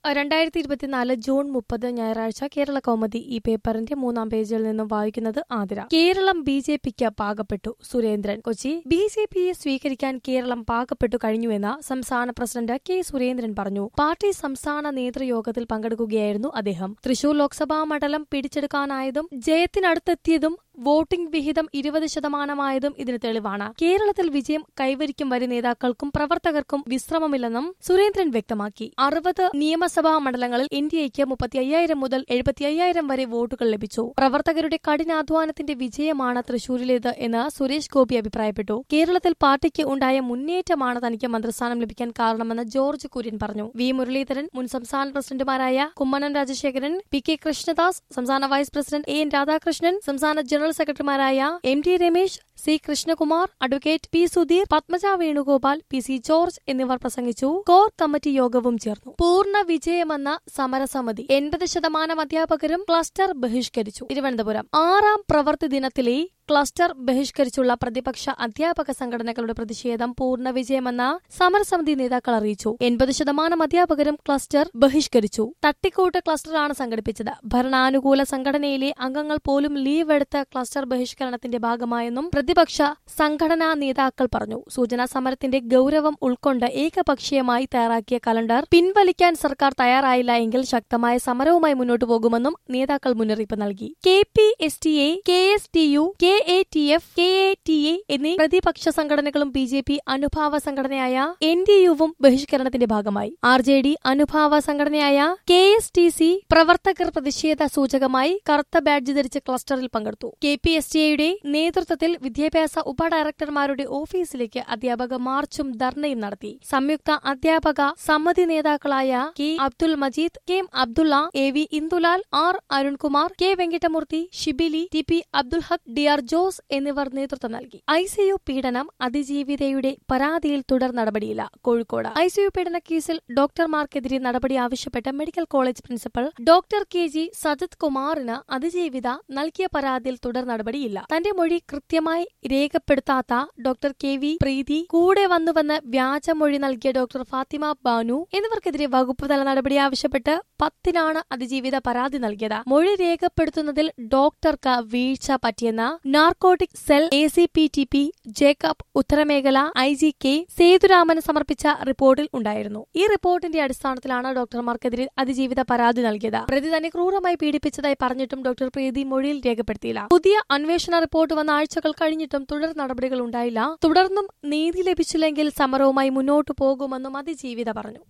രണ്ടായിരത്തി ഇരുപത്തിനാല് ജൂൺ മുപ്പത് ഞായറാഴ്ച കേരള കൗമുദി ഈ പേപ്പറിന്റെ മൂന്നാം പേജിൽ നിന്നും വായിക്കുന്നത് ആതിര കേരളം ബി ജെ പിക്ക് പാകപ്പെട്ടു സുരേന്ദ്രൻ കൊച്ചി ബി ജെ പിയെ സ്വീകരിക്കാൻ കേരളം പാകപ്പെട്ടു കഴിഞ്ഞുവെന്ന് സംസ്ഥാന പ്രസിഡന്റ് കെ സുരേന്ദ്രൻ പറഞ്ഞു പാർട്ടി സംസ്ഥാന നേതൃയോഗത്തിൽ പങ്കെടുക്കുകയായിരുന്നു അദ്ദേഹം തൃശൂർ ലോക്സഭാ മണ്ഡലം പിടിച്ചെടുക്കാനായതും ജയത്തിനടുത്തെത്തിയതും വോട്ടിംഗ് വിഹിതം ഇരുപത് ശതമാനമായതും ഇതിന് തെളിവാണ് കേരളത്തിൽ വിജയം കൈവരിക്കും വരെ നേതാക്കൾക്കും പ്രവർത്തകർക്കും വിശ്രമമില്ലെന്നും സുരേന്ദ്രൻ വ്യക്തമാക്കി അറുപത് നിയമസഭാ മണ്ഡലങ്ങളിൽ ഇന്ത്യയ്ക്ക് മുപ്പത്തി അയ്യായിരം മുതൽ എഴുപത്തി അയ്യായിരം വരെ വോട്ടുകൾ ലഭിച്ചു പ്രവർത്തകരുടെ കഠിനാധ്വാനത്തിന്റെ വിജയമാണ് തൃശൂരിലേത് എന്ന് സുരേഷ് ഗോപി അഭിപ്രായപ്പെട്ടു കേരളത്തിൽ പാർട്ടിക്ക് ഉണ്ടായ മുന്നേറ്റമാണ് തനിക്ക് മന്ത്രിസ്ഥാനം ലഭിക്കാൻ കാരണമെന്ന് ജോർജ് കുര്യൻ പറഞ്ഞു വി മുരളീധരൻ മുൻ സംസ്ഥാന പ്രസിഡന്റുമാരായ കുമ്മനം രാജശേഖരൻ പി കെ കൃഷ്ണദാസ് സംസ്ഥാന vice president A N Radhakrishnan സംസ്ഥാന ജനറൽ സെക്രട്ടറിമാരായ M T Ramesh C Krishnakumar advocate P Sudheer Padmaja Venugopal P C George എന്നിവർ പ്രസംഗിച്ചു കോർ കമ്മിറ്റി യോഗവും ചേർന്നു പൂർണ്ണ വിജയമെന്ന സമരസമിതി എൺപത് ശതമാനം അധ്യാപകരും ക്ലസ്റ്റർ ബഹിഷ്കരിച്ചു തിരുവനന്തപുരം ആറാം പ്രവൃത്തി ദിനത്തിലെ ക്ലസ്റ്റർ ബഹിഷ്കരിച്ചുള്ള പ്രതിപക്ഷ അധ്യാപക സംഘടനകളുടെ പ്രതിഷേധം പൂർണ്ണ വിജയമെന്ന് സമരസമിതി നേതാക്കൾ അറിയിച്ചു എൺപത് ശതമാനം അധ്യാപകരും ക്ലസ്റ്റർ ബഹിഷ്കരിച്ചു തട്ടിക്കൂട്ട് ക്ലസ്റ്ററാണ് സംഘടിപ്പിച്ചത് ഭരണാനുകൂല സംഘടനയിലെ അംഗങ്ങൾ പോലും ലീവ് എടുത്ത് ക്ലസ്റ്റർ ബഹിഷ്കരണത്തിന്റെ ഭാഗമായെന്നും പ്രതിപക്ഷ സംഘടനാ നേതാക്കൾ പറഞ്ഞു സൂചനാ സമരത്തിന്റെ ഗൌരവം ഉൾക്കൊണ്ട് ഏകപക്ഷീയമായി തയ്യാറാക്കിയ കലണ്ടർ പിൻവലിക്കാൻ സർക്കാർ തയ്യാറായില്ല എങ്കിൽ ശക്തമായ സമരവുമായി മുന്നോട്ടു പോകുമെന്നും നേതാക്കൾ മുന്നറിയിപ്പ് നൽകി K P S T A K S T U K A T F K A T A എന്നീ പ്രതിപക്ഷ സംഘടനകളും ബി ജെ പി അനുഭാവ സംഘടനയായ എൻ ഡി യുവും ബഹിഷ്കരണത്തിന്റെ ഭാഗമായി ആർ ജെ ഡി അനുഭാവ സംഘടനയായ കെ എസ് ടി സി പ്രവർത്തകർ പ്രതിഷേധ സൂചകമായി കറുത്ത ബാഡ്ജ് ധരിച്ച് ക്ലസ്റ്ററിൽ പങ്കെടുത്തു കെ പി എസ് ടി എയുടെ നേതൃത്വത്തിൽ വിദ്യാഭ്യാസ ഉപഡയറക്ടർമാരുടെ ഓഫീസിലേക്ക് അധ്യാപക മാർച്ചും ധർണയും നടത്തി സംയുക്ത അധ്യാപക സമിതി നേതാക്കളായ K Abdul Majeed K M Abdulla A V Indulal R Arunkumar K Venkittamoorthy Shibili T P Abdul Haq D R Jose എന്നിവർ നേതൃത്വം നൽകി ഐ സി യു പീഡനം അതിജീവിതയുടെ പരാതിയിൽ തുടർ നടപടിയില്ല കോഴിക്കോട് ഐ സി യു പീഡന കേസിൽ ഡോക്ടർമാർക്കെതിരെ നടപടി ആവശ്യപ്പെട്ട് medical college principal doctor K G Sajith കുമാറിന് അതിജീവിത നൽകിയ പരാതിയിൽ തുടർ നടപടിയില്ല തന്റെ മൊഴി കൃത്യമായി രേഖപ്പെടുത്താത്ത ഡോക്ടർ കെ വി പ്രീതി കൂടെ വന്നുവെന്ന് വ്യാജമൊഴി നൽകിയ ഡോക്ടർ ഫാത്തിമ ബാനു എന്നിവർക്കെതിരെ വകുപ്പ് തല നടപടി ആവശ്യപ്പെട്ട് പത്തിനാണ് അതിജീവിത പരാതി നൽകിയത് മൊഴി രേഖപ്പെടുത്തുന്നതിൽ ഡോക്ടർക്ക് വീഴ്ച പറ്റിയെന്ന് narcotic cell A C P T P Jacob ഉത്തരമേഖല ഐ ജി കെ സേതുരാമന് സമർപ്പിച്ച റിപ്പോർട്ടിൽ ഉണ്ടായിരുന്നു ഈ റിപ്പോർട്ടിന്റെ അടിസ്ഥാനത്തിലാണ് ഡോക്ടർമാർക്കെതിരെ അതിജീവിത പരാതി നൽകിയത് പ്രതി തന്നെ ക്രൂരമായി പീഡിപ്പിച്ചതായി പറഞ്ഞിട്ടും ഡോക്ടർ പ്രീതി മൊഴിയിൽ രേഖപ്പെടുത്തിയില്ല പുതിയ അന്വേഷണ റിപ്പോർട്ട് വന്ന ആഴ്ചകൾ കഴിഞ്ഞിട്ടും തുടർ നടപടികൾ ഉണ്ടായില്ല തുടർന്നും നീതി ലഭിച്ചില്ലെങ്കിൽ സമരവുമായി മുന്നോട്ടു പോകുമെന്നും അതിജീവിത പറഞ്ഞു